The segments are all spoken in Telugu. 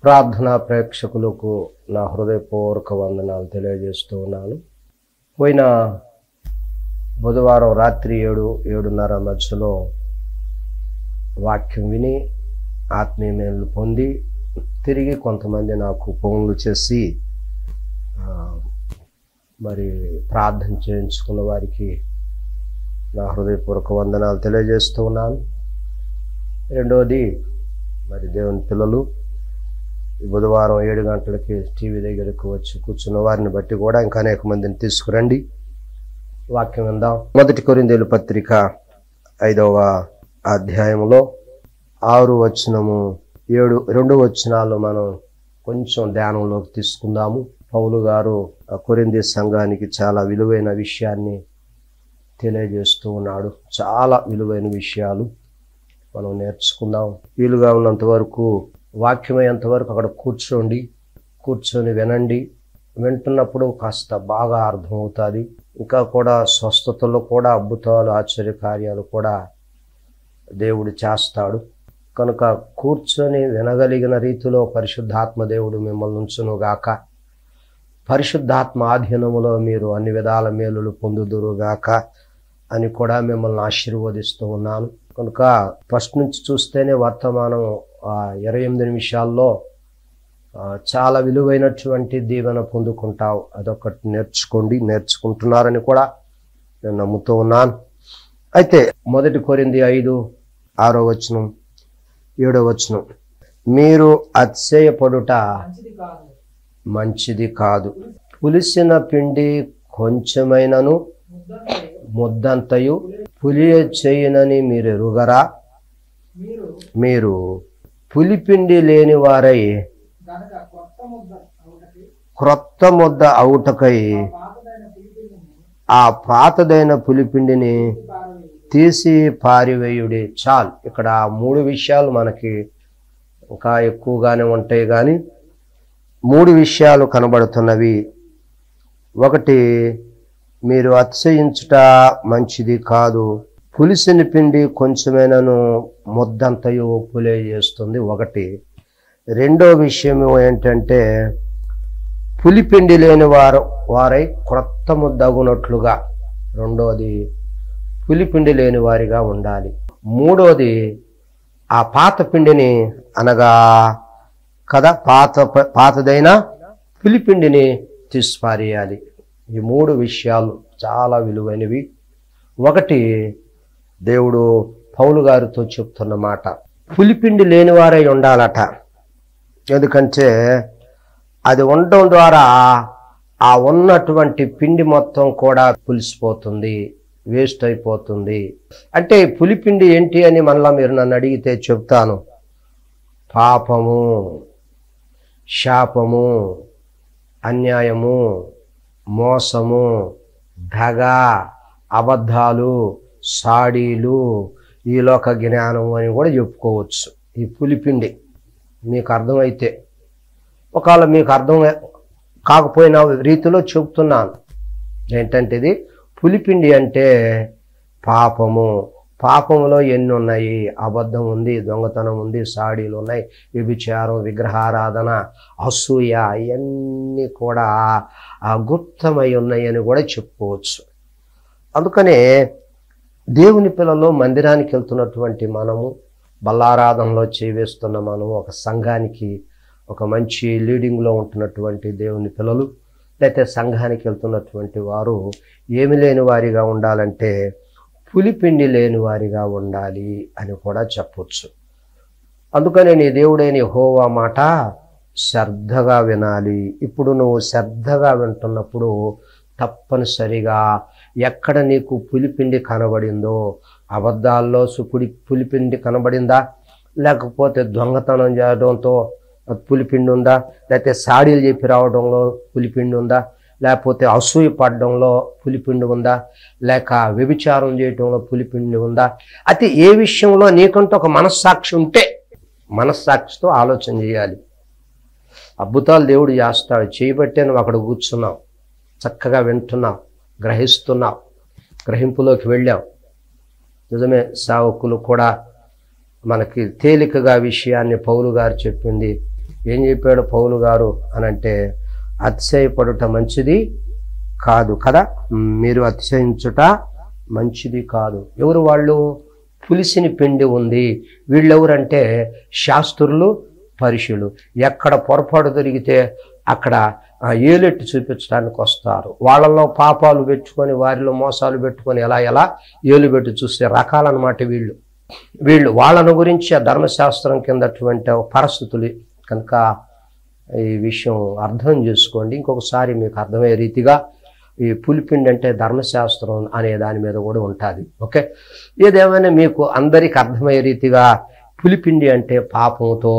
ప్రార్థనా ప్రేక్షకులకు నా హృదయపూర్వక వందనాలు తెలియజేస్తూ ఉన్నాను పోయిన బుధవారం రాత్రి ఏడు ఏడున్నర మధ్యలో వాక్యం విని ఆత్మీయ మేలు పొంది తిరిగి కొంతమంది నాకు ఫోన్లు చేసి ఆ, మరి ప్రార్థన చేయించుకున్న వారికి నా హృదయపూర్వక వందనాలు తెలియజేస్తూ ఉన్నాను రెండవది మరి దేవుని పిల్లలు ఈ బుధవారం ఏడు గంటలకి టీవీ దగ్గరకు వచ్చి కూర్చున్న వారిని బట్టి కూడా ఇంకా అనేక మందిని తీసుకురండి వాక్యం విందాం మొదటి కొరిందేలు పత్రిక ఐదవ అధ్యాయంలో ఆరు వచనము ఏడు రెండు వచనాలు మనం కొంచెం ధ్యానంలోకి తీసుకుందాము పౌలు గారు ఆ కొరింది సంఘానికి చాలా విలువైన విషయాన్ని తెలియజేస్తూ ఉన్నాడు చాలా విలువైన విషయాలు మనం నేర్చుకుందాం వీలుగా ఉన్నంత వరకు వాక్యమయ్యేంత వరకు అక్కడ కూర్చోండి కూర్చొని వినండి వింటున్నప్పుడు కాస్త బాగా అర్థమవుతుంది ఇంకా కూడా స్వస్థతలో కూడా అద్భుతాలు ఆశ్చర్య కార్యాలు కూడా దేవుడు చేస్తాడు కనుక కూర్చొని వినగలిగిన రీతిలో పరిశుద్ధాత్మ దేవుడు మిమ్మల్ని ఉంచునుగాక పరిశుద్ధాత్మ ఆధీనములో మీరు అన్ని విధాల మేలులు పొందుదురుగాక అని కూడా మిమ్మల్ని ఆశీర్వదిస్తూ ఉన్నాను కనుక ఫస్ట్ నుంచి చూస్తేనే వర్తమానం ఆ ఇరవై ఎనిమిది నిమిషాల్లో ఆ, చాలా విలువైనటువంటి దీవెన పొందుకుంటావు అదొకటి నేర్చుకోండి నేర్చుకుంటున్నారని కూడా నేను నమ్ముతూ ఉన్నాను అయితే మొదటి కొరింది ఐదు ఆరో వచనం ఏడో వచనం మీరు అతిశయపడుట మంచిది కాదు మంచిది కాదు పులిసిన పిండి కొంచెమైనను ముద్దంటే ముద్దంతయు పులియ చేయనని మీరు ఎరుగరా మీరు మీరు పులిపిండి లేని వారై గనక కొత్త ముద్ద ఒకటి క్రొత్త ముద్ద అవుటకై పాతదైన పిలిపిల్ని ఆ పాతదైన పులిపిండిని పారవేయి తీసి పారివేయుడి చాలు ఇక్కడ ఆ మూడు విషయాలు మనకి ఇంకా ఎక్కువగానే ఉంటాయి కానీ మూడు విషయాలు కనబడుతున్నవి ఒకటి మీరు అతిశయించుట మంచిది కాదు పులిసిన పిండి కొంచెమైనను ముద్దంతయు పులే చేస్తుంది ఒకటి రెండో విషయం ఏంటంటే పులిపిండి లేని వారు వారై క్రొత్త ముద్దగునట్లుగా రెండోది పులిపిండి లేని వారిగా ఉండాలి మూడోది ఆ పాత పిండిని అనగా కదా పాత పాతదైన పులిపిండిని తీసిపారేయాలి ఈ మూడు విషయాలు చాలా విలువైనవి ఒకటి దేవుడు పౌలు గారితో చెప్తున్న మాట పులిపిండి లేని వారై ఉండాలట ఎందుకంటే అది ఉండడం ద్వారా ఆ ఉన్నటువంటి పిండి మొత్తం కూడా పులిసిపోతుంది వేస్ట్ అయిపోతుంది అంటే ఈ పులిపిండి ఏంటి అని మళ్ళా మీరు నన్ను అడిగితే చెప్తాను పాపము శాపము అన్యాయము మోసము దగ అబద్ధాలు సాడీలు ఈ లోక జ్ఞానం అని కూడా చెప్పుకోవచ్చు ఈ పులిపిండి మీకు అర్థమైతే ఒకవేళ మీకు అర్థం కాకపోయిన రీతిలో చెప్తున్నాను ఏంటంటే ఇది పులిపిండి అంటే పాపము పాపములో ఎన్ని ఉన్నాయి అబద్ధం ఉంది దొంగతనం ఉంది సాడీలు ఉన్నాయి వ్యభిచారం విగ్రహారాధన అసూయ ఇవన్నీ కూడా ఆ గుప్తమై ఉన్నాయని కూడా చెప్పుకోవచ్చు అందుకనే దేవుని పిల్లలు మందిరానికి వెళ్తున్నటువంటి మనము బల్లారాధనలో చేవేస్తున్న మనము ఒక సంఘానికి ఒక మంచి లీడింగ్లో ఉంటున్నటువంటి దేవుని పిల్లలు లేకపోతే సంఘానికి వెళ్తున్నటువంటి వారు ఏమి లేని వారిగా ఉండాలంటే పులిపిండి లేని వారిగా ఉండాలి అని కూడా చెప్పొచ్చు అందుకనే నీ దేవుడైన హోవా మాట శ్రద్ధగా వినాలి ఇప్పుడు నువ్వు శ్రద్ధగా వింటున్నప్పుడు తప్పనిసరిగా ఎక్కడ నీకు పులిపిండి కనబడిందో అబద్ధాల్లో సుపుడి పులిపిండి కనబడిందా లేకపోతే దొంగతనం చేయడంతో పులిపిండి ఉందా లేకపోతే సాడీలు చెప్పి రావడంలో పులిపిండి ఉందా లేకపోతే అసూయ పడడంలో పులిపిండి ఉందా లేక వ్యభిచారం చేయడంలో పులిపిండి ఉందా అయితే ఏ విషయంలో నీకంటూ ఒక మనస్సాక్షి ఉంటే మనస్సాక్షితో ఆలోచన చేయాలి అద్భుతాలు దేవుడు చేస్తాడు చేయబట్టే నువ్వు అక్కడ కూర్చున్నావు చక్కగా వింటున్నావు గ్రహిస్తున్నావు గ్రహింపులోకి వెళ్ళావు నిజమే సావకులు కూడా మనకి తేలికగా విషయాన్ని పౌలు గారు చెప్పింది ఏం చెప్పాడు పౌలు గారు అనంటే అతిశయపడుట మంచిది కాదు కదా మీరు అతిశయించుట మంచిది కాదు ఎవరు వాళ్ళు పులిసిని పిండి ఉంది వీళ్ళెవరంటే శాస్త్రులు పరిశులు ఎక్కడ పొరపాటు దొరికితే అక్కడ ఆ, ఏలెట్టు చూపించడానికి వస్తారు వాళ్ళలో పాపాలు పెట్టుకొని వారిలో మోసాలు పెట్టుకొని ఎలా ఎలా ఏలు పెట్టి చూస్తే రకాలన్నమాట వీళ్ళు వీళ్ళు వాళ్ళను గురించి ఆ ధర్మశాస్త్రం కిందటువంటి పరిస్థితులు కనుక ఈ విషయం అర్థం చేసుకోండి ఇంకొకసారి మీకు అర్థమయ్యే రీతిగా ఈ పులిపిండి అంటే ధర్మశాస్త్రం అనే దాని మీద కూడా ఉంటుంది ఓకే ఏదేమైనా మీకు అందరికి అర్థమయ్యే రీతిగా పులిపిండి అంటే పాపముతో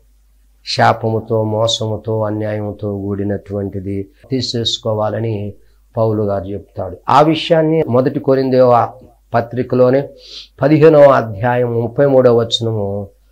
శాపముతో మోసముతో అన్యాయముతో కూడినటువంటిది తీసేసుకోవాలని పౌలు గారు చెప్తాడు ఆ విషయాన్ని మొదటి కొరిందేవ పత్రికలోనే పదిహేనవ అధ్యాయం ముప్పై మూడవ వచనము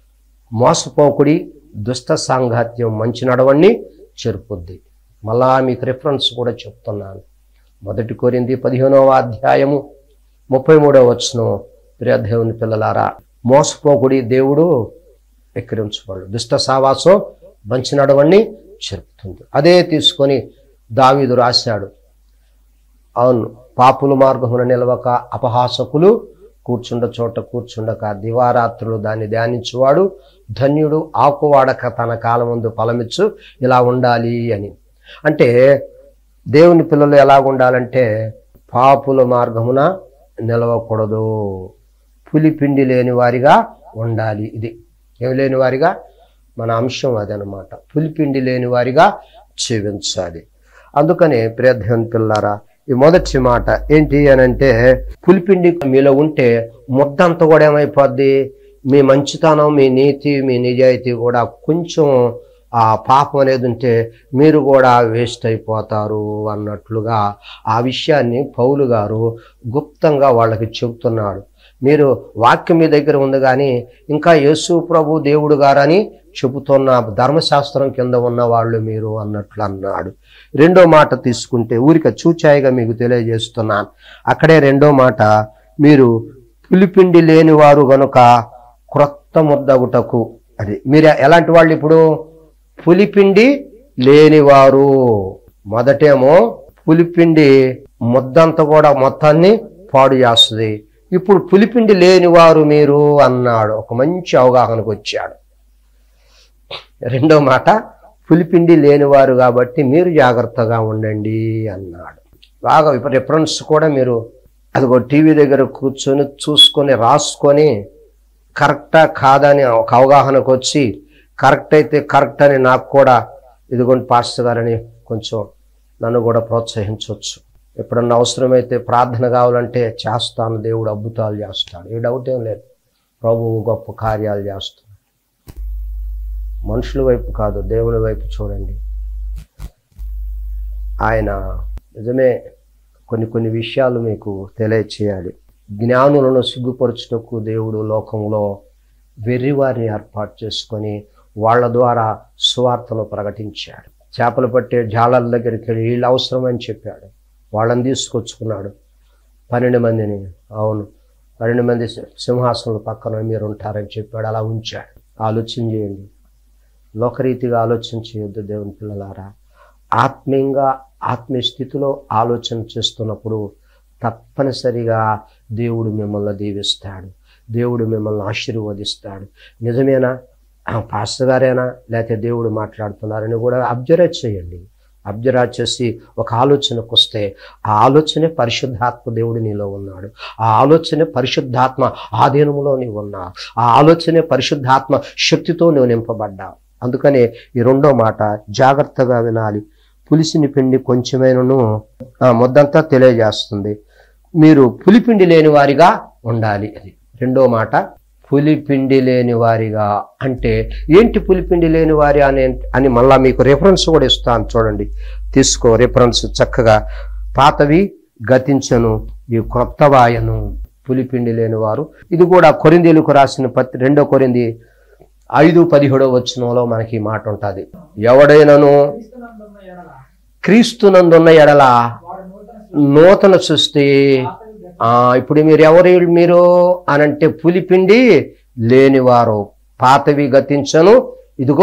మోసపోకుడి దుష్ట సాంగత్యం మంచి నడవణ్ణి చెరుపుద్ది మళ్ళా మీకు రిఫరెన్స్ కూడా చెప్తున్నాను మొదటి కోరింది పదిహేనవ అధ్యాయము ముప్పై మూడవ వచనం ప్రియ దేవుని పిల్లలారా మోసపోకుడి దేవుడు ఎక్కిరించబడు దుష్ట సావాసం మంచి నడవణ్ణి చెరుపుతుంది అదే తీసుకొని దావీదు రాశాడు అవును పాపుల మార్గమున నిలవక అపహాసకులు కూర్చుండ చోట కూర్చుండక దివారాత్రులు దాన్ని ధ్యానించువాడు ధన్యుడు ఆకువాడక తన కాలముందు ఫలమిచ్చు ఇలా ఉండాలి అని అంటే దేవుని పిల్లలు ఎలా ఉండాలంటే పాపుల మార్గమున నిలవకూడదు పులిపిండి లేని వారిగా ఉండాలి ఇది ఏమి లేని వారిగా మన అంశం అదనమాట పులిపిండి లేని వారిగా జీవించాలి అందుకని ప్రియధ్యం పిల్లారా ఈ మొదటి మాట ఏంటి అని అంటే పులిపిండి మీలో ఉంటే ముద్దంతా కూడా ఏమైపోద్ది మీ మంచితనం మీ నీతి మీ నిజాయితీ కూడా కొంచెం ఆ పాపం అనేది ఉంటే మీరు కూడా వేస్ట్ అయిపోతారు అన్నట్లుగా ఆ విషయాన్ని పౌలు గారు గుప్తంగా వాళ్ళకి చెబుతున్నాడు మీరు వాక్యం మీ దగ్గర ఉంది కానీ ఇంకా యేసు ప్రభు దేవుడు గారని చెబుతున్న ధర్మశాస్త్రం కింద ఉన్న వాళ్ళు మీరు అన్నట్లు అన్నాడు రెండో మాట తీసుకుంటే ఊరిక చూచాయిగా మీకు తెలియజేస్తున్నాను అక్కడే రెండో మాట మీరు పులిపిండి లేని వారు గనుక క్రొత్త ముద్దగుటకు అది మీరు ఎలాంటి వాళ్ళు ఇప్పుడు పులిపిండి లేనివారు మొదటేమో పులిపిండి ముద్దంతా కూడా మొత్తాన్ని పాడు చేస్తుంది ఇప్పుడు పులిపిండి లేనివారు మీరు అన్నాడు ఒక మంచి అవగాహనకు వచ్చాడు రెండో మాట పులిపిండి లేనివారు కాబట్టి మీరు జాగ్రత్తగా ఉండండి అన్నాడు బాగా రిఫరెన్స్ కూడా మీరు అదిగో టీవీ దగ్గర కూర్చొని చూసుకొని రాసుకొని కరెక్టా కాదని ఒక అవగాహనకు వచ్చి కరెక్ట్ అయితే కరెక్ట్ అని నాకు కూడా ఇదిగోండి పాస్టర్ గారని కొంచెం నన్ను కూడా ప్రోత్సహించవచ్చు ఎప్పుడన్నా అవసరమైతే ప్రార్థన కావాలంటే చేస్తాను దేవుడు అద్భుతాలు చేస్తాడు ఏ డౌట్ ఏం లేదు ప్రభువు గొప్ప కార్యాలు చేస్తాడు మనుషుల వైపు కాదు దేవుని వైపు చూడండి ఆయన నిజమే కొన్ని కొన్ని విషయాలు మీకు తెలియచేయాలి జ్ఞానులను సిగ్గుపరచుటకు దేవుడు లోకంలో వెర్రివారిని ఏర్పాటు చేసుకొని వాళ్ళ ద్వారా సువార్తను ప్రకటించాడు చేపలు పట్టే జాలల దగ్గరికి వెళ్ళి వీళ్ళు అవసరం అని చెప్పాడు వాళ్ళని తీసుకొచ్చుకున్నాడు పన్నెండు మందిని అవును పన్నెండు మంది సింహాసనం పక్కన మీరు ఉంటారని చెప్పాడు అలా ఉంచాడు ఆలోచన చేయండి లోకరీతిగా ఆలోచన చేయొద్దు దేవుని పిల్లలారా ఆత్మీయంగా ఆత్మీయ స్థితిలో ఆలోచన చేస్తున్నప్పుడు తప్పనిసరిగా దేవుడు మిమ్మల్ని దీవిస్తాడు దేవుడు మిమ్మల్ని ఆశీర్వదిస్తాడు నిజమేనా ఆ, పాస్టర్ గారేనా లేకపోతే దేవుడు మాట్లాడుతున్నారని కూడా అబ్జర్వ్ చేయండి అబ్జర్వ్ చేసి ఒక ఆలోచనకు వస్తే ఆ ఆలోచనే పరిశుద్ధాత్మ దేవుడు నీలో ఉన్నాడు ఆ ఆలోచనే పరిశుద్ధాత్మ ఆధీనంలో నీవు ఉన్నావు ఆ ఆలోచనే పరిశుద్ధాత్మ శక్తితో నువ్వు నింపబడ్డావు అందుకనే ఈ రెండో మాట జాగ్రత్తగా వినాలి పులిసిని పిండి కొంచెమైనను ఆ, ముద్దంతా తెలియజేస్తుంది మీరు పులిపిండి లేని వారిగా ఉండాలి అది రెండో మాట పులిపిండి లేని వారిగా అంటే ఏంటి పులిపిండి లేని వారి అని అని మళ్ళా మీకు రెఫరెన్స్ కూడా ఇస్తాను చూడండి తీసుకో రెఫరెన్స్ చక్కగా పాతవి గతించను ఈ క్రొత్త వాయను పులిపిండి లేని వారు ఇది కూడా కొరిందీలకు రాసిన పత్రి రెండో కొరింది ఐదు పదిహేడో వచనంలో మనకి ఈ మాట ఉంటుంది ఎవడైనను క్రీస్తునందున్న ఎడల క్రీస్తునందున్న ఎడల వాడు నూతన నూతన సృష్టి పాతవి ఆ ఇప్పుడు మీరు ఎవరు మీరు అనంటే పులిపిండి లేనివారు పాతవి గతించను ఇదిగో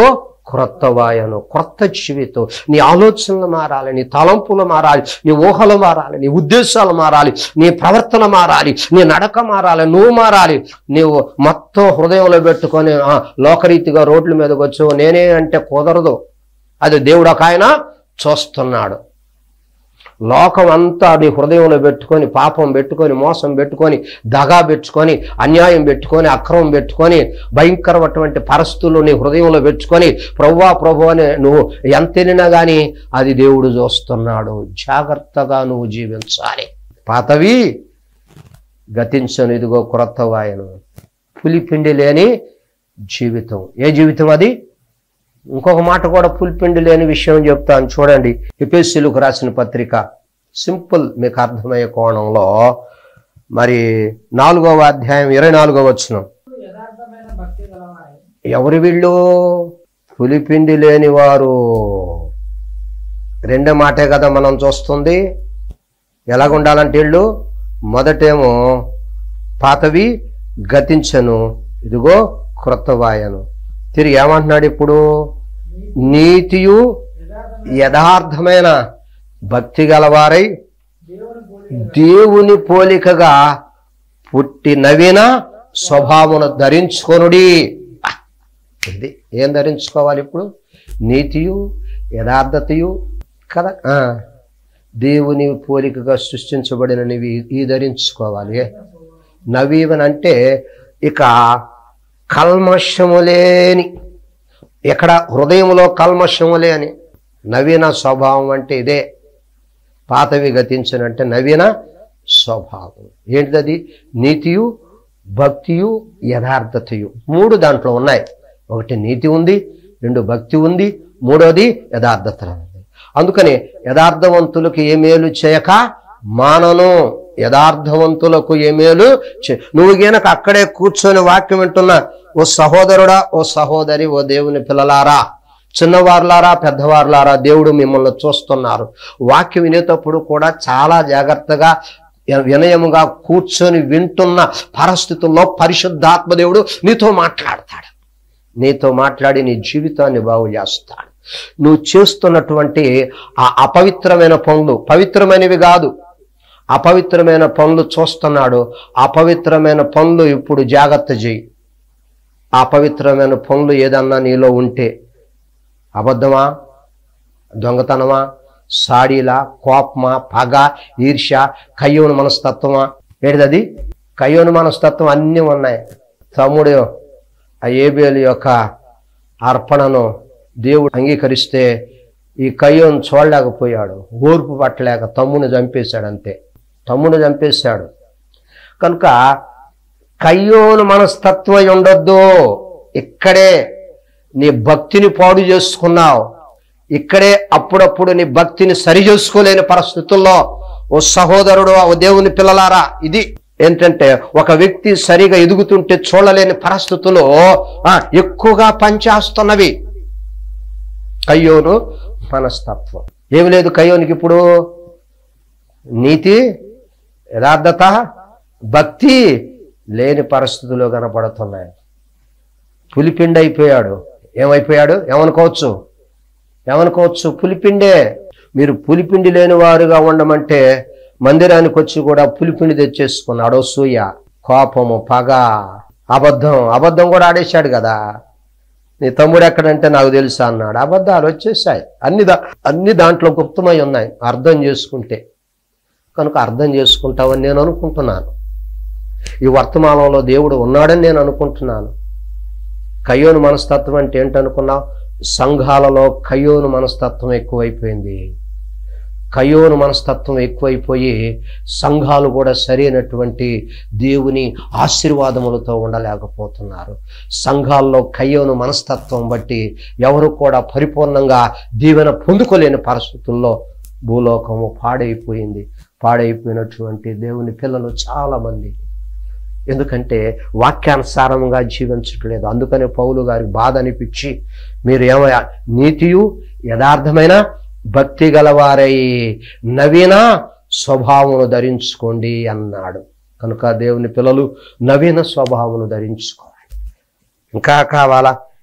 క్రొత్త వాయను క్రొత్త జీవితం నీ ఆలోచనలు మారాలి నీ తలంపులు మారాలి నీ ఊహలు మారాలి నీ ఉద్దేశాలు మారాలి నీ ప్రవర్తన మారాలి నీ నడక మారాలి నువ్వు మారాలి నీవు మొత్తం హృదయంలో పెట్టుకొని "ఆ, లోకరీతిగా రోడ్ల మీదకి వచ్చావు నేనే అంటే కుదరదు అది దేవుడు ఒక ఆయన చూస్తున్నాడు లోకం అంతా నీ హృదయంలో పెట్టుకొని పాపం పెట్టుకొని మోసం పెట్టుకొని దగా పెట్టుకొని అన్యాయం పెట్టుకొని అక్రమం పెట్టుకొని భయంకరమైనటువంటి పరిస్థితులు నీ హృదయంలో పెట్టుకొని ప్రవ్వా ప్రభు అని నువ్వు ఎంత తినినా కానీ అది దేవుడు చూస్తున్నాడు జాగ్రత్తగా నువ్వు జీవించాలి పాతవి గతించను ఇదిగో క్రొత్త వాయను పులిపిండి లేని జీవితం ఏ జీవితం అది ఇంకొక మాట కూడా పులిపిండి లేని విషయం చెప్తాను చూడండి ఎపిఎస్సీలకు రాసిన పత్రిక సింపుల్ మీకు అర్థమయ్యే కోణంలో మరి నాలుగవ అధ్యాయం ఇరవై నాలుగవ వచ్చిన యథార్థమైన భక్తి గలవారే ఎవరు వీళ్ళు పులిపిండి లేని వారు రెండో మాటే కదా మనం చూస్తుంది ఎలాగుండాలంటే వీళ్ళు మొదటేమో పాతవి గతించను ఇదిగో క్రొత్త వాయను తిరిగి ఏమంటున్నాడు ఇప్పుడు నీతియు యథార్థమైన యథార్థమైన భక్తి గలవారై దేవుని పోలి దేవుని పోలికగా పుట్టి నవీన స్వభావమును ధరించుకొనుడి ఆ, ఇది ఏం ధరించుకోవాలి ఇప్పుడు నీతియు యథార్థతయు కదా ఆ, దేవుని పోలికగా సృష్టించబడిన నీవి ఈ ధరించుకోవాలి నవీవన్ అంటే ఇక కల్మషము లేని ఇక్కడ హృదయంలో కల్మషము లేని నవీన స్వభావం అంటే ఇదే పాతవి గతించనంటే నవీన స్వభావం ఏంటిది నీతియు భక్తియు యథార్థతయు మూడు దాంట్లో ఉన్నాయి ఒకటి నీతి ఉంది రెండు భక్తి ఉంది మూడోది యథార్థత ఉంది అందుకని యథార్థవంతులకు ఏ మేలు చేయక మానను యథార్థవంతులకు ఏ మేలు చే నువ్వు గనక అక్కడే కూర్చొని వాక్యం వింటున్నా ఓ సహోదరుడా ఓ సహోదరి ఓ దేవుని పిల్లలారా చిన్నవారులారా పెద్దవారులారా దేవుడు మిమ్మల్ని చూస్తున్నారు వాక్యం వినేటప్పుడు కూడా చాలా జాగ్రత్తగా వినయముగా కూర్చొని వింటున్న పరిస్థితుల్లో పరిశుద్ధాత్మ దేవుడు నీతో మాట్లాడతాడు నీతో మాట్లాడి నీ జీవితాన్ని బాగు చేస్తాడు నువ్వు చేస్తున్నటువంటి ఆ అపవిత్రమైన పనులు పవిత్రమైనవి కాదు అపవిత్రమైన పనులు చూస్తున్నాడు అపవిత్రమైన పనులు ఇప్పుడు జాగ్రత్త చేయి అపవిత్రమైన పనులు ఏదన్నా నీలో ఉంటే అబద్ధమా దొంగతనమా సాడీలా కోపమా పగ ఈర్ష్య కయ్యోను మనస్తత్వమా ఏంటిది కయ్యోను మనస్తత్వం అన్నీ ఉన్నాయి తమ్ముడు ఆ ఏబేలు యొక్క అర్పణను దేవుడు అంగీకరిస్తే ఈ కయ్యోను చూడలేకపోయాడు ఓర్పు పట్టలేక తమ్ముని చంపేశాడు అంతే తమ్ముని చంపేశాడు కనుక కయ్యోను మనస్తత్వం ఉండొద్దు ఇక్కడే నీ భక్తిని పాడు చేసుకున్నావు ఇక్కడే అప్పుడప్పుడు నీ భక్తిని సరి చేసుకోలేని పరిస్థితుల్లో ఓ సహోదరుడు ఓ దేవుని పిల్లలారా ఇది ఏంటంటే ఒక వ్యక్తి సరిగా ఎదుగుతుంటే చూడలేని పరిస్థితులు ఆ, ఎక్కువగా పనిచేస్తున్నవి కయ్యోను మనస్తత్వం ఏమి లేదు కయ్యోనికి ఇప్పుడు నీతి యథార్థత భక్తి లేని పరిస్థితులు కనపడుతున్నాయి పులిపిండి అయిపోయాడు ఏమైపోయాడు ఏమనుకోవచ్చు ఏమనుకోవచ్చు పులిపిండే మీరు పులిపిండి లేని వారుగా ఉండమంటే మందిరానికి వచ్చి కూడా పులిపిండి తెచ్చేసుకున్నాడు సూయ కోపము పగ అబద్ధం అబద్ధం కూడా ఆడేశాడు కదా నీ తమ్ముడు ఎక్కడంటే నాకు తెలుసా అన్నాడు అబద్ధాలు వచ్చేసాయి అన్ని దా అన్ని దాంట్లో గుప్తమై ఉన్నాయి అర్థం చేసుకుంటే కనుక అర్థం చేసుకుంటావని నేను అనుకుంటున్నాను ఈ వర్తమానంలో దేవుడు ఉన్నాడని నేను అనుకుంటున్నాను కయ్యోను మనస్తత్వం అంటే ఏంటనుకున్నావు సంఘాలలో కయ్యోను మనస్తత్వం ఎక్కువైపోయింది కయ్యోను మనస్తత్వం ఎక్కువైపోయి సంఘాలు కూడా సరైనటువంటి దేవుని ఆశీర్వాదములతో ఉండలేకపోతున్నారు సంఘాల్లో కయ్యోను మనస్తత్వం బట్టి ఎవరు కూడా పరిపూర్ణంగా దీవెన పొందుకోలేని పరిస్థితుల్లో భూలోకము పాడైపోయింది పాడైపోయినటువంటి దేవుని పిల్లలు చాలామంది ఎందుకంటే వాక్యానుసారంగా జీవించట్లేదు అందుకనే పౌలు గారికి బాధ అనిపించి మీరు ఏమయ్యా నీతియు యథార్థమైన భక్తి గలవారై నవీన స్వభావమును ధరించుకోండి అన్నాడు కనుక దేవుని పిల్లలు నవీన స్వభావమును ధరించుకోవాలి ఇంకా కావాలా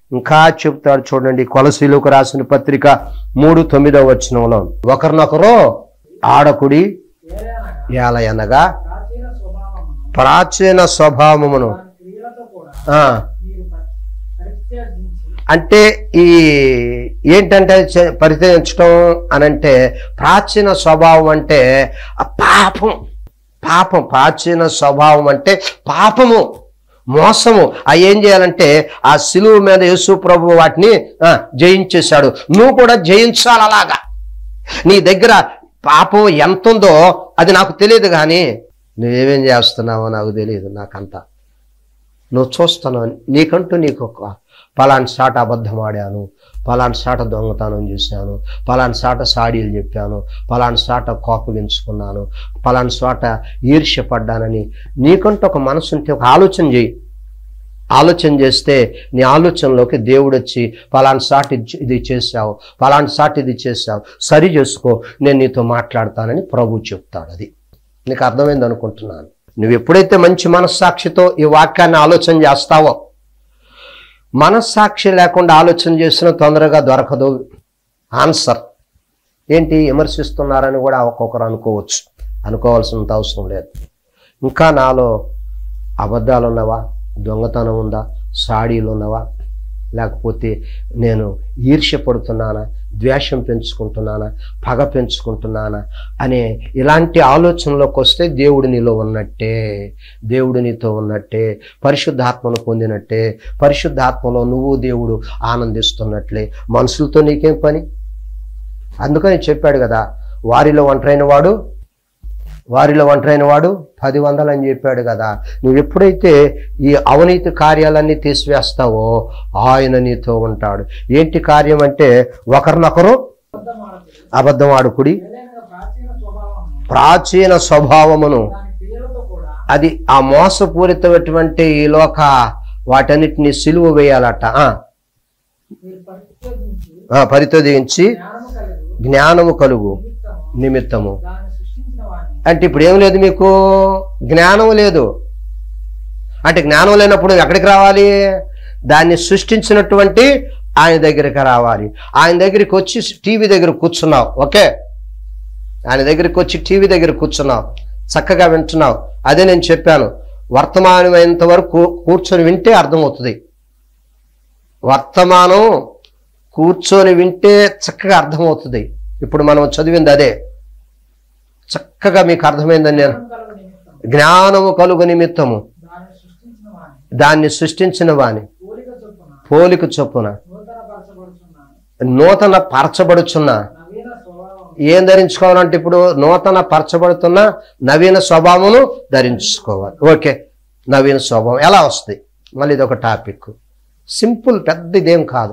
ఇంకా చెప్తాడు చూడండి కొలసీలకు రాసిన పత్రిక మూడు తొమ్మిదవ వచనంలో ఒకరినొకరు ఆడకుడి ఏలయనగా ఏలయనగా ప్రాచీన స్వభావమును ప్రాచీన స్వభావమును దాని క్రియలతో కూడా ఆ, మీరు ప- పరిత్యజించి అంటే ఈ ఏంటంటే చే- పరిచయించడం అనంటే ప్రాచీన స్వభావం అంటే ఆ పాపం పాపం ప్రాచీన స్వభావం అంటే పాపము మోసము ఆ ఏం చేయాలంటే ఆ సిలువు మీద యేసు ప్రభు వాటిని ఆ, జయించేశాడు నువ్వు కూడా జయించాలి అలాగా నీ దగ్గర పాపం ఎంత ఉందో అది నాకు తెలియదు కానీ నువ్వేమేం చేస్తున్నావో నాకు తెలియదు నాకంతా నువ్వు చూస్తున్నావు నీకంటూ నీకు ఒక పలాని సాట అబద్ధం ఆడాను పలాని సాట దొంగతనం చేశాను పలాని సాట సాడీలు చెప్పాను పలాని సాట కోపగించుకున్నాను పలాని సాట ఈర్ష్య పడ్డానని నీకంటూ ఒక మనసు ఉంటే ఒక ఆలోచన చేయి ఆలోచన చేస్తే నీ ఆలోచనలోకి దేవుడు వచ్చి పలాని సాటి ఇది- ఇది చేశావు పలాని సాటి ఇది చేశావు సరి చేసుకో నేను నీతో మాట్లాడతానని ప్రభు చెప్తాడు అది నీకు అర్థమైంది అనుకుంటున్నాను నువ్వు ఎప్పుడైతే మంచి మనస్సాక్షితో ఈ వాక్యాన్ని ఆలోచన చేస్తావో మనస్సాక్షి లేకుండా ఆలోచన చేసినా తొందరగా దొరకదు ఆన్సర్ ఏంటి విమర్శిస్తున్నారని కూడా ఒక్కొక్కరు అనుకోవచ్చు అనుకోవాల్సినంత అవసరం లేదు ఇంకా నాలో అబద్ధాలు ఉన్నవా దొంగతనం ఉందా సాడీలు ఉన్నవా లేకపోతే నేను ఈర్ష్య పడుతున్నానా ద్వేషం పెంచుకుంటున్నానా పగ పెంచుకుంటున్నానా అనే ఇలాంటి ఆలోచనలోకి వస్తే దేవుడు నీలో ఉన్నట్టే దేవుడు నీతో ఉన్నట్టే పరిశుద్ధాత్మను పొందినట్టే పరిశుద్ధాత్మలో నువ్వు దేవుడు ఆనందిస్తున్నట్లే మనుషులతో నీకేం పని అందుకని చెప్పాడు కదా వారిలో ఒంటరైన వాడు వారిలో ఒంటరైన వాడు పది వందలు అని చెప్పాడు కదా నువ్వు ఎప్పుడైతే ఈ అవినీతి కార్యాలన్నీ తీసివేస్తావో ఆయన నీతో ఉంటాడు ఏంటి కార్యం అంటే ఒకరినొకరు అబద్ధమాడకుడి అబద్ధం ఆడుకుడి ఏలయనగా ప్రాచీన స్వభావమును ప్రాచీన స్వభావమును దాని క్రియలతో కూడా అది ఆ మోసపూరితమైనటువంటి ఈ లోక వాటన్నిటిని సిలువ వేయాలట ఆ, మీరు పరిత్యజించి ఆ, పరితోదించి జ్ఞానము కలదు జ్ఞానము కలుగు నిమిత్తము నిమిత్తము దాన్ని సృష్టించిన వాడిని అంటే ఇప్పుడు ఏం లేదు మీకు జ్ఞానం లేదు అంటే జ్ఞానం లేనప్పుడు ఎక్కడికి రావాలి దాన్ని సృష్టించినటువంటి ఆయన దగ్గరికి రావాలి ఆయన దగ్గరికి వచ్చి టీవీ దగ్గర కూర్చున్నావు ఓకే ఆయన దగ్గరికి వచ్చి టీవీ దగ్గర కూర్చున్నావు చక్కగా వింటున్నావు అదే నేను చెప్పాను వర్తమానమైనంత వరకు కూర్చొని వింటే అర్థమవుతుంది వర్తమానం కూర్చొని వింటే చక్కగా అర్థమవుతుంది ఇప్పుడు మనం చదివింది అదే చక్కగా మీకు అర్థమైందని నేను జ్ఞానము కలుగు నిమిత్తము జ్ఞానము కలుగు నిమిత్తము దాన్ని సృష్టించిన వాడిని దాన్ని సృష్టించిన వాని పోలిక చొప్పున పోలిక చొప్పున నూతన పరచబడుచున్నాను నూతన పరచబడుచున్న నవీన స్వభావం ఏం ధరించుకోవాలంటే ఇప్పుడు నూతన పరచబడుతున్న నవీన స్వభావమును ధరించుకోవాలి ఓకే నవీన స్వభావం ఎలా వస్తుంది మళ్ళీ ఇది ఒక టాపిక్ సింపుల్ పెద్ద ఇదేం కాదు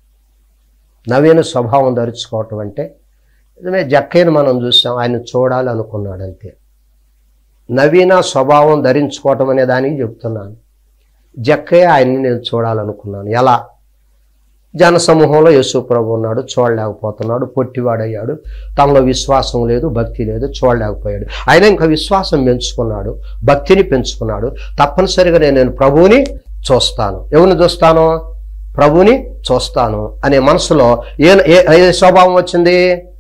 నవీన స్వభావం ధరించుకోవటం అంటే నిజమే జక్కయ్యను మనం చూసాం ఆయన చూడాలి అనుకున్నాడు అంతే నవీన స్వభావం ధరించుకోవటం అనే దానికి చెప్తున్నాను జక్కయ్య ఆయన్ని నేను చూడాలనుకున్నాను ఎలా జనసమూహంలో యేసు ప్రభు ఉన్నాడు చూడలేకపోతున్నాడు పొట్టివాడయ్యాడు తనలో విశ్వాసం లేదు భక్తి లేదు చూడలేకపోయాడు ఆయన ఇంకా విశ్వాసం పెంచుకున్నాడు భక్తిని పెంచుకున్నాడు తప్పనిసరిగా నేను నేను ప్రభువుని చూస్తాను ఎవరిని చూస్తాను ప్రభువుని చూస్తాను అనే మనసులో ఏ ఏ- ఏ స్వభావం వచ్చింది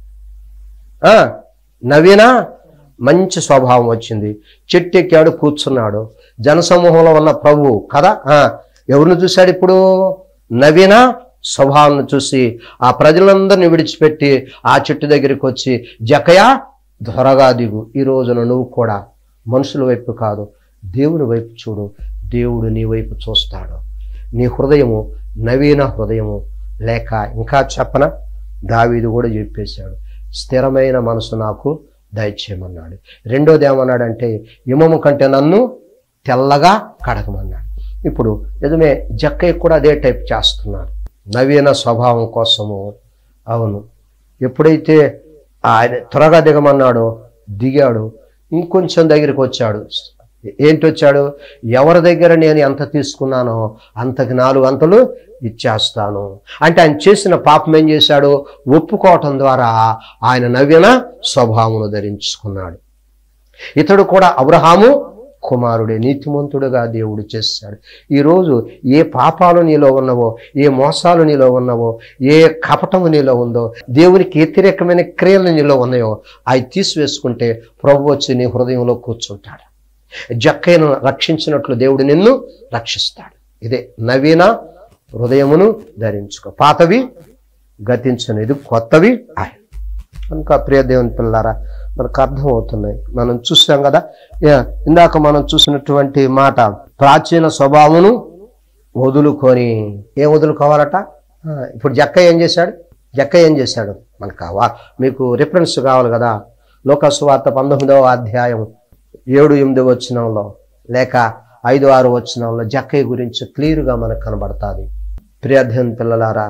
ఆ, నవీన మంచి స్వభావం వచ్చింది చెట్టు ఎక్కాడు కూర్చున్నాడు జనసమూహంలో ఉన్న ప్రభువు కదా ఆ, ఎవరిని చూశాడు ఇప్పుడు నవీన స్వభావాన్ని చూసి ఆ ప్రజలందరినీ విడిచిపెట్టి ఆ చెట్టు దగ్గరికి వచ్చి జకయా త్వరగా దిగు ఈ రోజున నువ్వు కూడా మనుషుల వైపు కాదు దేవుని వైపు చూడు దేవుడు నీ వైపు చూస్తాడు నీ హృదయము నవీన హృదయము లేక ఇంకా చెప్పన దావీదు కూడా చెప్పేశాడు స్థిరమైన మనసు నాకు దయచేయమన్నాడు రెండోది ఏమన్నాడంటే ఇమము కంటే నన్ను తెల్లగా కడగమన్నాడు ఇప్పుడు నిజమే జక్కయ్య కూడా అదే టైప్ చేస్తున్నాడు నవీన స్వభావం కోసము అవును ఎప్పుడైతే ఆయన త్వరగా దిగమన్నాడో దిగాడు ఇంకొంచెం దగ్గరికి వచ్చాడు ఏంటి వచ్చాడు ఎవరి దగ్గర నేను ఎంత తీసుకున్నానో అంతకి నాలుగు అంతలు ఇచ్చేస్తాను అంటే ఆయన చేసిన పాపం ఏం చేశాడు ఒప్పుకోవటం ద్వారా ఆయన నవీన స్వభావమును ధరించుకున్నాడు ఇతడు కూడా అబ్రహాము కుమారుడే నీతిమంతుడుగా దేవుడు చేశాడు ఈరోజు ఏ పాపాలు నీలో ఉన్నవో ఏ మోసాలు నీలో ఉన్నవో ఏ కపటము నీలో ఉందో దేవునికి వ్యతిరేకమైన క్రియలు నీలో ఉన్నాయో అవి తీసివేసుకుంటే ప్రభు వచ్చి నీ హృదయంలో కూర్చుంటాడు జక్కయ్యను రక్షించినట్లు దేవుడు నిన్ను రక్షిస్తాడు ఇదే నవీన హృదయమును ధరించుకో పాతవి గతించను ఇది కొత్తవి ఆయన కనుక ప్రియ దేవుని పిల్లారా మనకు అర్థమవుతున్నాయి మనం చూసాం కదా యా, ఇందాక మనం చూసినటువంటి మాట ప్రాచీన స్వభావమును వదులుకొని ఏం వదులుకోవాలట ఆ, ఇప్పుడు జక్క ఏం చేశాడు జక్క ఏం చేశాడు మనకు కావా మీకు రిఫరెన్స్ కావాలి కదా లోకస్వార్త పంతొమ్మిదవ అధ్యాయం ఏడు ఎనిమిది వచనంలో లేక ఐదు ఆరు వచనంలో జక్కయ్య గురించి క్లియర్గా మనకు కనబడుతుంది ప్రియధ్యన్ పిల్లలారా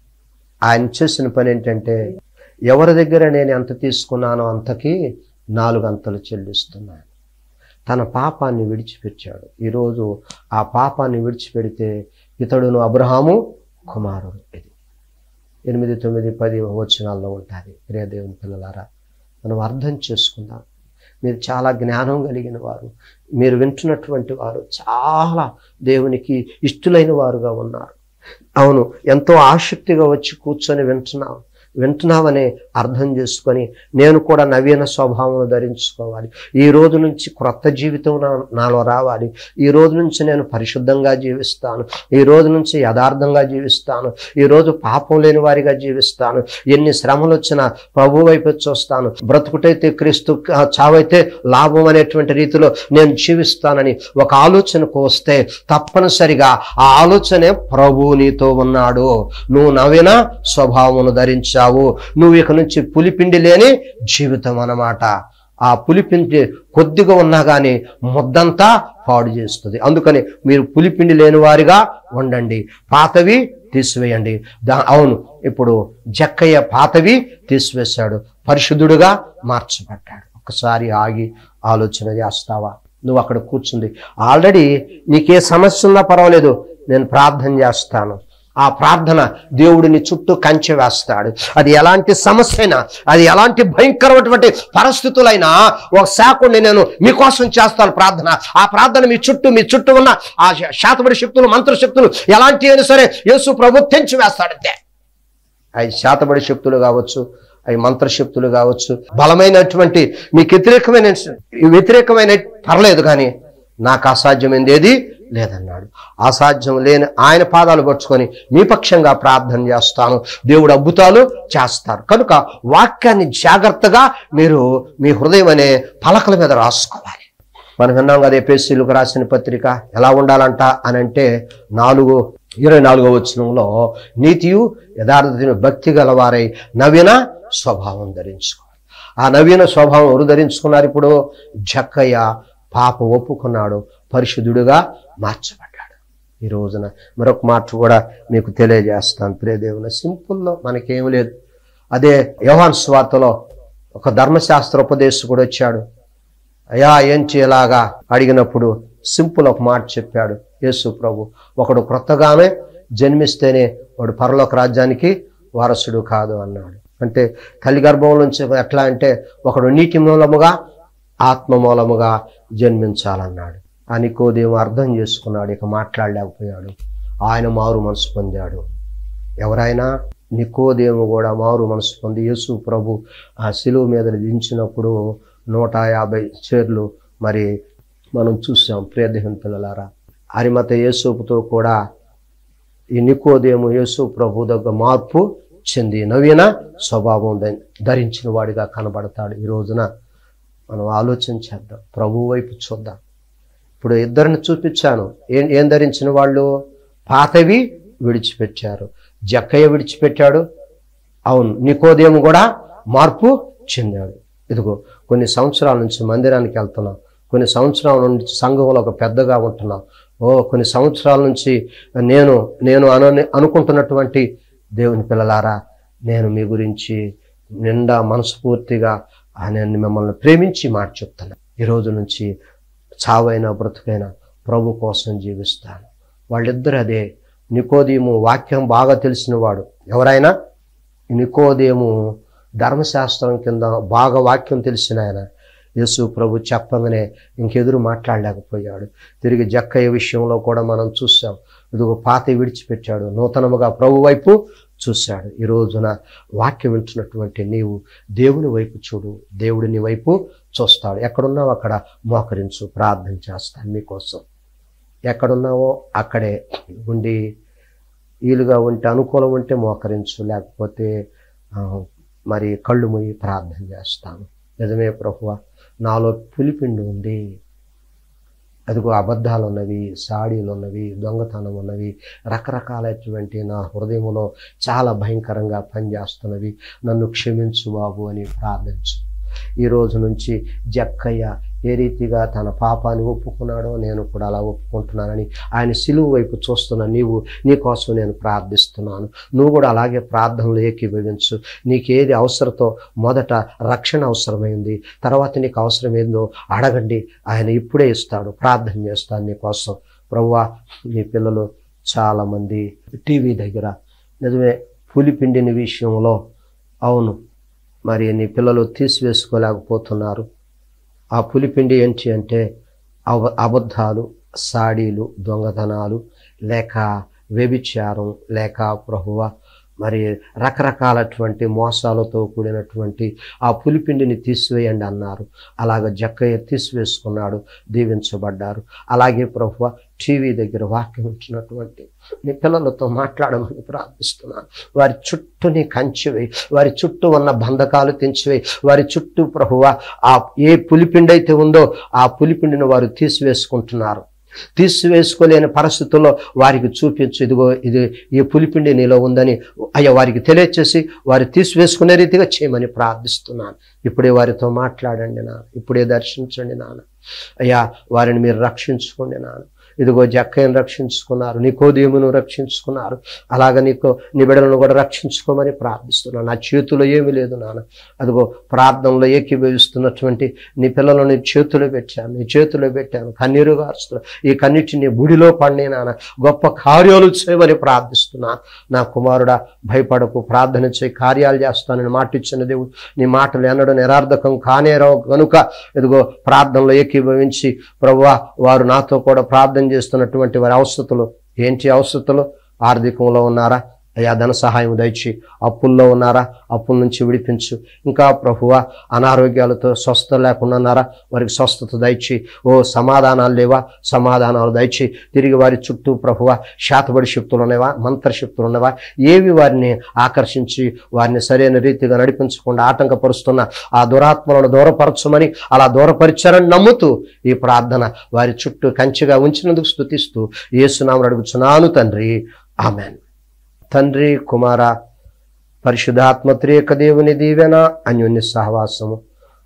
ఆయన చేసిన పని ఏంటంటే ఎవరి దగ్గర నేను ఎంత తీసుకున్నానో అంతకి నాలుగు అంతలు చెల్లిస్తున్నాను తన పాపాన్ని విడిచిపెట్టాడు ఈరోజు ఆ పాపాన్ని విడిచిపెడితే ఇతడును అబ్రహాము కుమారుడు ఇది ఎనిమిది తొమ్మిది పది వచనాల్లో ఉంటుంది ప్రియ దేవుని పిల్లలారా మనం అర్థం చేసుకుందాం మీరు చాలా జ్ఞానం కలిగిన వారు మీరు వింటున్నటువంటి వారు చాలా దేవునికి ఇష్టలైన వారుగా ఉన్నారు అవును ఎంతో ఆసక్తిగా వచ్చి కూర్చొని వింటున్నావు వింటున్నావని అర్థం చేసుకొని నేను కూడా నవీన స్వభావం ధరించుకోవాలి ఈ రోజు నుంచి క్రొత్త జీవితం నా- నాలో రావాలి ఈ రోజు నుంచి నేను పరిశుద్ధంగా జీవిస్తాను ఈ రోజు నుంచి యథార్థంగా జీవిస్తాను ఈ రోజు పాపం లేని వారిగా జీవిస్తాను ఎన్ని శ్రమలు వచ్చినా ప్రభు వైపు చూస్తాను బ్రతుకుటైతే క్రీస్తు ఆ, చావైతే లాభం అనేటువంటి రీతిలో నేను జీవిస్తానని ఒక ఆలోచనకు వస్తే తప్పనిసరిగా ఆ ఆలోచనే ప్రభు నీతో ఉన్నాడు నువ్వు నవీన స్వభావమును ధరించావు నువ్వు ఇక నుంచి పులిపిండి లేని జీవితం అన్నమాట ఆ పులిపిండి కొద్దిగా ఉన్నా కానీ ముద్దంతా పాడు చేస్తుంది అందుకని మీరు పులిపిండి లేని వారిగా ఉండండి పాతవి తీసివేయండి దా అవును ఇప్పుడు జక్కయ్య పాతవి తీసివేశాడు పరిశుద్ధుడుగా మార్చబడ్డాడు ఒకసారి ఆగి ఆలోచన చేస్తావా నువ్వు అక్కడ కూర్చుంది ఆల్రెడీ నీకే సమస్య ఉన్నా పర్వాలేదు నేను ప్రార్థన చేస్తాను ఆ ప్రార్థన దేవుడిని చుట్టూ కంచె వేస్తాడు అది ఎలాంటి సమస్య అయినా అది ఎలాంటి భయంకరమైనటువంటి పరిస్థితులైనా ఒక శాఖని నేను మీకోసం చేస్తాను ప్రార్థన ఆ ప్రార్థన మీ చుట్టూ మీ చుట్టూ ఉన్న ఆ శాతపడి శక్తులు మంత్ర శక్తులు ఎలాంటి అయినా సరే యేసు ప్రభు తెంచి వేస్తాడంతే అవి శాతబడి శక్తులు కావచ్చు అవి మంత్రశక్తులు కావచ్చు బలమైనటువంటి మీకు వ్యతిరేకమైన వ్యతిరేకమైన పర్లేదు కానీ నాకు అసాధ్యమైంది ఏది లేదన్నాడు అసాధ్యం లేని ఆయన పాదాలు పట్టుకొని మీ పక్షంగా ప్రార్థన చేస్తాను దేవుడు అద్భుతాలు చేస్తారు కనుక వాక్యాన్ని జాగ్రత్తగా మీరు మీ హృదయం అనే పలకల మీద రాసుకోవాలి మనం విన్నాం కదా ఎపిఎస్సీలకు రాసిన పత్రిక ఎలా ఉండాలంట అని అంటే నాలుగు ఇరవై నాలుగో వచనంలో నీతియు యథార్థతను భక్తి గలవారై నవీన స్వభావం ధరించుకోవాలి ఆ నవీన స్వభావం ఎవరు ధరించుకున్నారు ఇప్పుడు జక్కయ్య పాపం ఒప్పుకున్నాడు పరిశుద్ధుడుగా మార్చబడ్డాడు ఈ రోజున మరొక మాట కూడా మీకు తెలియజేస్తాను ప్రియదేవుని సింపుల్లో మనకేం లేదు అదే యోహాన్ స్వార్తలో ఒక ధర్మశాస్త్ర ఉపదేశకుడు వచ్చాడు అయ్యా ఏం చేయలాగా అడిగినప్పుడు సింపుల్ ఒక మాట చెప్పాడు యేసు ప్రభు ఒకడు క్రొత్తగానే జన్మిస్తేనే వాడు పరలోక రాజ్యానికి వారసుడు కాదు అన్నాడు అంటే తల్లి గర్భం నుంచి ఎట్లా అంటే ఒకడు నీటి మూలముగా ఆత్మ మూలముగా జన్మించాలన్నాడు ఆ నికోదేమో అర్థం చేసుకున్నాడు ఇక మాట్లాడలేకపోయాడు ఆయన మారు మనసు పొందాడు ఎవరైనా నికోదేము కూడా మారు మనసు పొంది యేసు ప్రభు ఆ శిలువ మీద దించినప్పుడు నూట యాభై చీరలు మరి మనం చూసాం ప్రియదేహం పిల్లలారా అరిమత యేసుపుతో కూడా ఈ నికోదేము యేసు ప్రభు దగ్గర మార్పు చెంది నవీన స్వభావం ధ- ధరించిన వాడిగా కనబడతాడు ఈ రోజున మనం ఆలోచన చేద్దాం ప్రభు వైపు చూద్దాం ఇప్పుడు ఇద్దరిని చూపించాను ఏం ఏం ధరించిన వాళ్ళు పాతవి విడిచిపెట్టారు జక్కయ్య విడిచిపెట్టాడు అవును నికోదేము కూడా మార్పు చెందాడు ఇదిగో కొన్ని సంవత్సరాల నుంచి మందిరానికి వెళ్తున్నాం కొన్ని సంవత్సరాల నుంచి సంఘంలో ఒక పెద్దగా ఉంటున్నాం ఓ కొన్ని సంవత్సరాల నుంచి నేను నేను అను అనుకుంటున్నటువంటి దేవుని పిల్లలారా నేను మీ గురించి నిండా మనస్ఫూర్తిగా ఆ నేను మిమ్మల్ని ప్రేమించి మాట చెప్తాను ఈ రోజు నుంచి చావైనా బ్రతుకైనా ప్రభు కోసం జీవిస్తాను వాళ్ళిద్దరు అదే నికోదీము వాక్యం బాగా తెలిసినవాడు ఎవరైనా నికోదేము ధర్మశాస్త్రం కింద బాగా వాక్యం తెలిసిన ఆయన యేసు ప్రభు చెప్పగానే ఇంకెదురు మాట్లాడలేకపోయాడు తిరిగి జక్కయ్య విషయంలో కూడా మనం చూసాం ఇదిగో పాత విడిచిపెట్టాడు నూతనముగా ప్రభు వైపు చూశాడు ఈ రోజున వాక్యం వింటున్నటువంటి నీవు దేవుని వైపు చూడు దేవుడు నీ వైపు చూస్తాడు ఎక్కడున్నావు అక్కడ మోకరించు ప్రార్థన చేస్తాను మీకోసం ఎక్కడున్నావో అక్కడే ఉండి వీలుగా ఉంటే అనుకూలం ఉంటే మోకరించు లేకపోతే ఆ, మరి కళ్ళు మూయి ప్రార్థన చేస్తాను నిజమే ప్రభువ నాలో పులిపిండి ఉంది అదిగో అబద్ధాలు ఉన్నవి సాడీలు ఉన్నవి దొంగతనం ఉన్నవి రకరకాలైనటువంటి నా హృదయంలో చాలా భయంకరంగా పనిచేస్తున్నవి నన్ను క్షమించు బాబు అని ప్రార్థించు ఈ రోజు నుంచి జక్కయ్య ఏ రీతిగా తన పాపాన్ని ఒప్పుకున్నాడో నేను కూడా అలా ఒప్పుకుంటున్నానని ఆయన సిలువు వైపు చూస్తున్న నీవు నీ కోసం నేను ప్రార్థిస్తున్నాను నువ్వు కూడా అలాగే ప్రార్థనలు ఏకీభవించు నీకేది అవసరతో మొదట రక్షణ అవసరమైంది తర్వాత నీకు అవసరమేందో అడగండి ఆయన ఇప్పుడే ఇస్తాడు ప్రార్థన చేస్తాను నీ కోసం ప్రవ్వా నీ పిల్లలు చాలామంది టీవీ దగ్గర నిజమే పులిపిండిని విషయంలో అవును మరి నీ పిల్లలు తీసివేసుకోలేకపోతున్నారు ఆ పులిపిండి ఏంటి అంటే అవ అబద్ధాలు సాడీలు దొంగతనాలు లేక వ్యభిచారం లేక ప్రభువ మరి రకరకాలటువంటి మోసాలతో కూడినటువంటి ఆ పులిపిండిని తీసివేయండి అన్నారు అలాగ జక్కయ్య తీసివేసుకున్నాడు దీవించబడ్డారు అలాగే ప్రభువ టీవీ దగ్గర వాక్యం ఇచ్చినటువంటి నీ పిల్లలతో మాట్లాడమని ప్రార్థిస్తున్నాను వారి చుట్టూ నీ కంచివేయి వారి చుట్టూ ఉన్న బంధకాలు తెంచివేయి వారి చుట్టూ ప్రభువ ఆ ఏ పులిపిండి అయితే ఉందో ఆ పులిపిండిని వారు తీసివేసుకుంటున్నారు తీసివేసుకోలేని పరిస్థితుల్లో వారికి చూపించు ఇదిగో ఇది ఈ పులిపిండి నీలో ఉందని అయ్యా వారికి తెలియచేసి వారు తీసివేసుకునే రీతిగా చేయమని ప్రార్థిస్తున్నాను ఇప్పుడే వారితో మాట్లాడండి నాన్న ఇప్పుడే దర్శించండి నాన్న అయ్యా వారిని మీరు రక్షించుకోండి నాన్న ఇదిగో జక్కయ్యను రక్షించుకున్నారు నికోదేమును రక్షించుకున్నారు అలాగ నీకు నీ బిడ్డలను కూడా రక్షించుకోమని ప్రార్థిస్తున్నాను నా చేతిలో ఏమీ లేదు నాన్న అదిగో ప్రార్థనలో ఏకీభవిస్తున్నటువంటి నీ పిల్లలను నీ చేతిలో పెట్టాను నీ చేతిలో పెట్టాను కన్నీరు గారుస్తున్నాను ఈ కన్నిటిని బుడిలో పడినే నాన్న గొప్ప కార్యాలు చేయమని ప్రార్థిస్తున్నాను నా కుమారుడా భయపడకు ప్రార్థన చేయి కార్యాలు చేస్తానని మాట ఇచ్చిన దేవుడు నీ మాటలు ఎన్నడూ నిరార్థకం కానేరావు కనుక ఇదిగో ప్రార్థనలో ఏకీభవించి ప్రభువా వారు నాతో కూడా ప్రార్థన చేస్తున్నటువంటి వారి అవసరతలు ఏంటి అవసరతలు ఆర్థికంలో ఉన్నారా అయ్యా ధన సహాయం దయచి అప్పుల్లో ఉన్నారా అప్పుల నుంచి విడిపించు ఇంకా ప్రభువ అనారోగ్యాలతో స్వస్థత లేకుండా ఉన్నారా వారికి స్వస్థత దయచి ఓ సమాధానాలు లేవా సమాధానాలు దయచి తిరిగి వారి చుట్టూ ప్రభువ శాతబడి శక్తులు ఉన్నవా మంత్రశక్తులు ఉన్నవా ఏవి వారిని ఆకర్షించి వారిని సరైన రీతిగా నడిపించకుండా ఆటంకపరుస్తున్న ఆ దురాత్మలను దూరపరచమని అలా దూరపరిచారని నమ్ముతూ ఈ ప్రార్థన వారి చుట్టూ కంచిగా ఉంచినందుకు స్థుతిస్తూ ఏసునామని అడుగుచున్నాను తండ్రి ఆమెన్ తండ్రి కుమార పరిశుధాత్మ త్రియక దేవుని దీవెన అన్యోన్య సహవాసము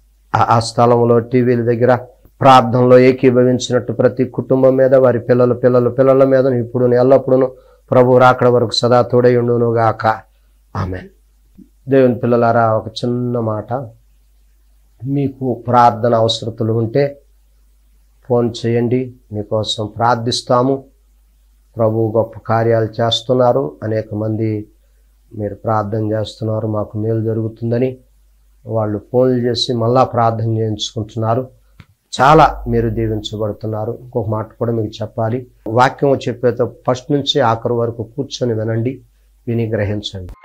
ఆ- ఆ స్థలంలో టీవీల దగ్గర ప్రార్థనలో ఏకీభవించినట్టు ప్రతి కుటుంబం మీద వారి పిల్లల పిల్లల పిల్లల మీద ఇప్పుడు ఎల్లప్పుడూ ప్రభు రాకడ వరకు సదా తోడయుండును గాక ఆమె దేవుని పిల్లలారా ఒక చిన్న మాట మీకు ప్రార్థన అవసరతలు ఉంటే ఫోన్ చేయండి మీకోసం ప్రార్థిస్తాము ప్రభు గొప్ప కార్యాలు చేస్తున్నారు అనేక మంది మీరు ప్రార్థన చేస్తున్నారు మాకు మేలు జరుగుతుందని వాళ్ళు ఫోన్లు చేసి మళ్ళా ప్రార్థన చేయించుకుంటున్నారు చాలా మీరు దీవించబడుతున్నారు ఇంకొక మాట కూడా మీకు చెప్పాలి వాక్యం చెప్పేతో ఫస్ట్ నుంచి ఆఖరి వరకు కూర్చొని వినండి విని గ్రహించండి